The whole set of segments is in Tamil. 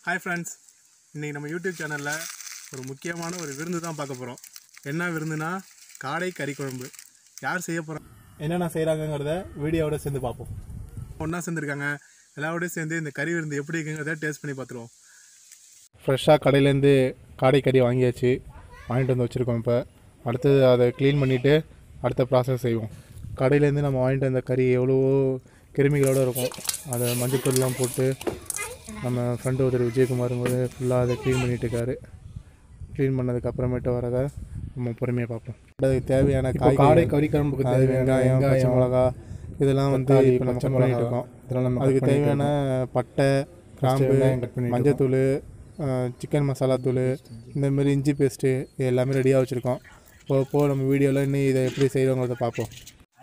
ஹாய் ஃப்ரெண்ட்ஸ் இன்றைக்கி நம்ம யூடியூப் சேனலில் ஒரு முக்கியமான ஒரு விருந்து தான் பார்க்க போகிறோம் என்ன விருந்துனா காடை கறி குழம்பு யார் செய்ய போகிறோம் என்னென்ன செய்கிறாங்கங்கிறத வீடியோவோட சேர்ந்து பார்ப்போம் ஒன்றா சேர்ந்துருக்காங்க எல்லாரோடையும் சேர்ந்து இந்த கறி விருந்து எப்படி இருக்குங்கிறத டேஸ்ட் பண்ணி பார்த்துருவோம் ஃப்ரெஷ்ஷாக கடையிலேருந்து காடை கறி வாங்கியாச்சு வாங்கிட்டு வந்து வச்சுருக்கோம் இப்போ அடுத்தது அதை க்ளீன் பண்ணிவிட்டு அடுத்த ப்ராசஸ் செய்வோம் கடையிலேருந்து நம்ம வாங்கிட்டு வந்த கறி எவ்வளவோ கிருமிகளோடு இருக்கும் அதை மஞ்சத்தூள்லாம் போட்டு நம்ம ஃப்ரெண்டு ஒருத்தர் விஜயகுமார் போது ஃபுல்லாக அதை க்ளீன் பண்ணிட்டு இருக்காரு க்ளீன் பண்ணதுக்கு அப்புறமேட்டு வரதை நம்ம பொறுமையாக பார்ப்போம் அதுக்கு தேவையான காய் காடை கறி குழம்புக்கு தேவையான வெங்காயம் பச்சை மிளகா இதெல்லாம் வந்து இப்போ நம்ம கட் பண்ணிட்டு இருக்கோம் இதெல்லாம் நம்ம அதுக்கு தேவையான பட்டை கிராம்பு மஞ்சத்தூள் சிக்கன் மசாலா தூள் இந்த மாதிரி இஞ்சி பேஸ்ட்டு இது எல்லாமே ரெடியாக வச்சுருக்கோம் போக போக நம்ம வீடியோவில் இன்னும் இதை எப்படி செய்கிறோங்கிறத பார்ப்போம்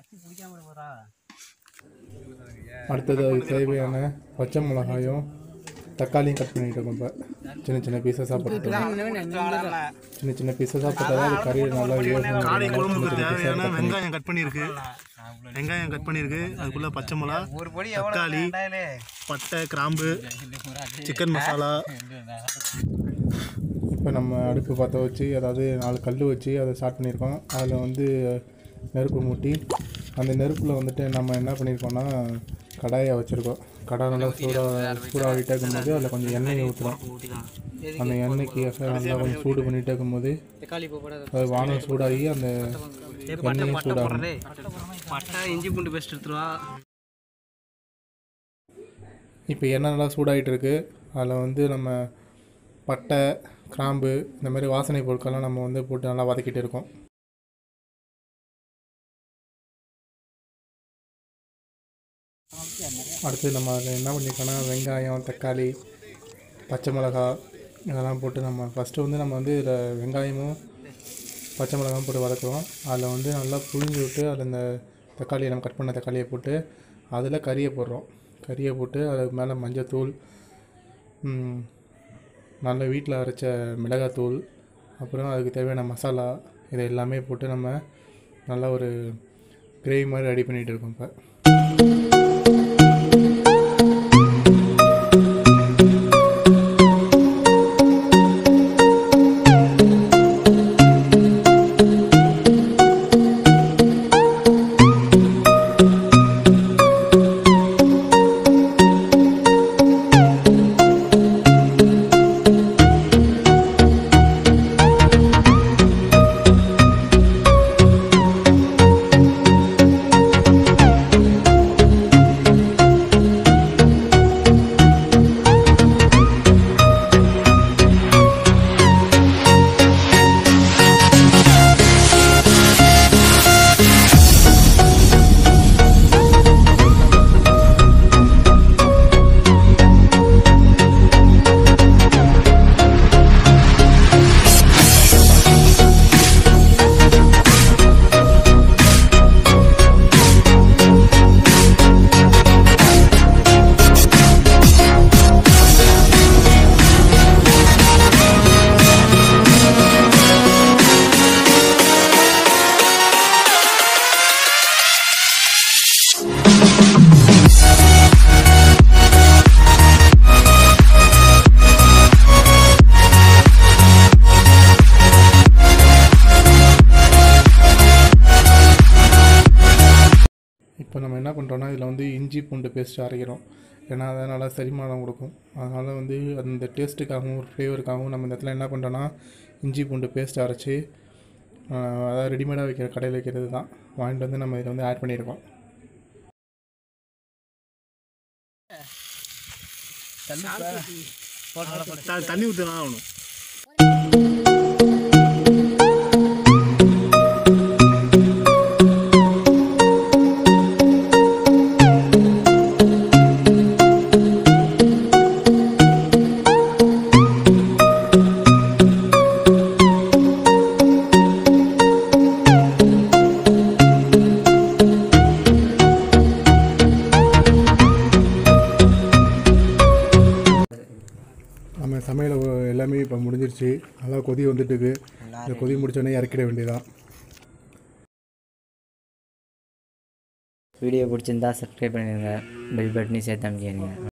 அடுத்தது அதுக்கு தேவையான பச்சை மிளகாயும் தக்காளியும் கட் பண்ணிட்டு இருக்கோம் இப்போ சின்ன சின்ன பீஸஸாக போட்டு சின்ன சின்ன பீஸஸாக போட்டால் அது கறியில் நல்லா காடை குழம்புக்கு தேவையான வெங்காயம் கட் பண்ணியிருக்கு வெங்காயம் கட் பண்ணியிருக்கு அதுக்குள்ளே பச்சை மிளகா தக்காளி பட்டை கிராம்பு சிக்கன் மசாலா இப்போ நம்ம அடுப்பு பற்ற வச்சு அதாவது நாலு கல் வச்சு அதை ஸ்டார்ட் பண்ணியிருக்கோம் அதில் வந்து நெருப்பு மூட்டி அந்த நெருப்பில் வந்துட்டு நம்ம என்ன பண்ணியிருக்கோம்னா கடாயை வச்சுருக்கோம் கடாய் நல்லா சூடாக சூடாகிட்டே இருக்கும்போது அதில் கொஞ்சம் எண்ணெய் ஊற்றுறோம் அந்த எண்ணெய்க்கு நல்லா கொஞ்சம் சூடு பண்ணிகிட்டே இருக்கும்போது அது வானம் சூடாகி அந்த எண்ணெயும் சூடாகும் பட்டை இஞ்சி பூண்டு பேஸ்ட் எடுத்துருவா இப்போ எண்ணெய் நல்லா சூடாகிட்டு இருக்கு அதில் வந்து நம்ம பட்டை கிராம்பு இந்த மாதிரி வாசனை பொருட்கள்லாம் நம்ம வந்து போட்டு நல்லா வதக்கிட்டு இருக்கோம் அடுத்து நம்ம அதில் என்ன பண்ணியிருக்கோன்னா வெங்காயம் தக்காளி பச்சை மிளகா இதெல்லாம் போட்டு நம்ம ஃபஸ்ட்டு வந்து நம்ம வந்து இதில் வெங்காயமும் பச்சை மிளகாயும் போட்டு வதக்குறோம் அதில் வந்து நல்லா புழிஞ்சு விட்டு அதில் இந்த தக்காளியை நம்ம கட் பண்ண தக்காளியை போட்டு அதில் கறியை போடுறோம் கறியை போட்டு அதுக்கு மேலே மஞ்சத்தூள் ம், நல்ல வீட்டில் அரைச்ச மிளகாத்தூள் அப்புறம் அதுக்கு தேவையான மசாலா இதை எல்லாமே போட்டு நம்ம நல்லா ஒரு கிரேவி மாதிரி ரெடி பண்ணிகிட்டு இருக்கோம் இப்போ இப்போ நம்ம என்ன பண்ணுறோன்னா இதில் வந்து இஞ்சி பூண்டு பேஸ்ட் அரைக்கிறோம் ஏன்னா அது நல்லா செரிமானம் கொடுக்கும் அதனால் வந்து அந்த டேஸ்ட்டுக்காகவும் ஒரு ஃப்ளேவருக்காகவும் நம்ம இந்த இடத்துல என்ன பண்ணுறோன்னா இஞ்சி பூண்டு பேஸ்ட் அரைச்சி ஆஹ், அதாவது ரெடிமேடாக வைக்கிற கடையில் வைக்கிறது தான் வாங்கிட்டு வந்து நம்ம இதில் வந்து ஆட் பண்ணியிருக்கோம் தண்ணி ஊற்றலாம் ஆகணும் நம்ம சமையல் எல்லாமே இப்போ முடிஞ்சிருச்சு நல்லா கொதி வந்துட்டுருக்கு இந்த கொதி முடிச்சோடனே இறக்கிட வேண்டியதான் வீடியோ பிடிச்சிருந்தா சப்ஸ்கிரைப் பண்ணிடுங்க பெல் பட்டனையும் சேர்த்து அமைச்சிடுங்க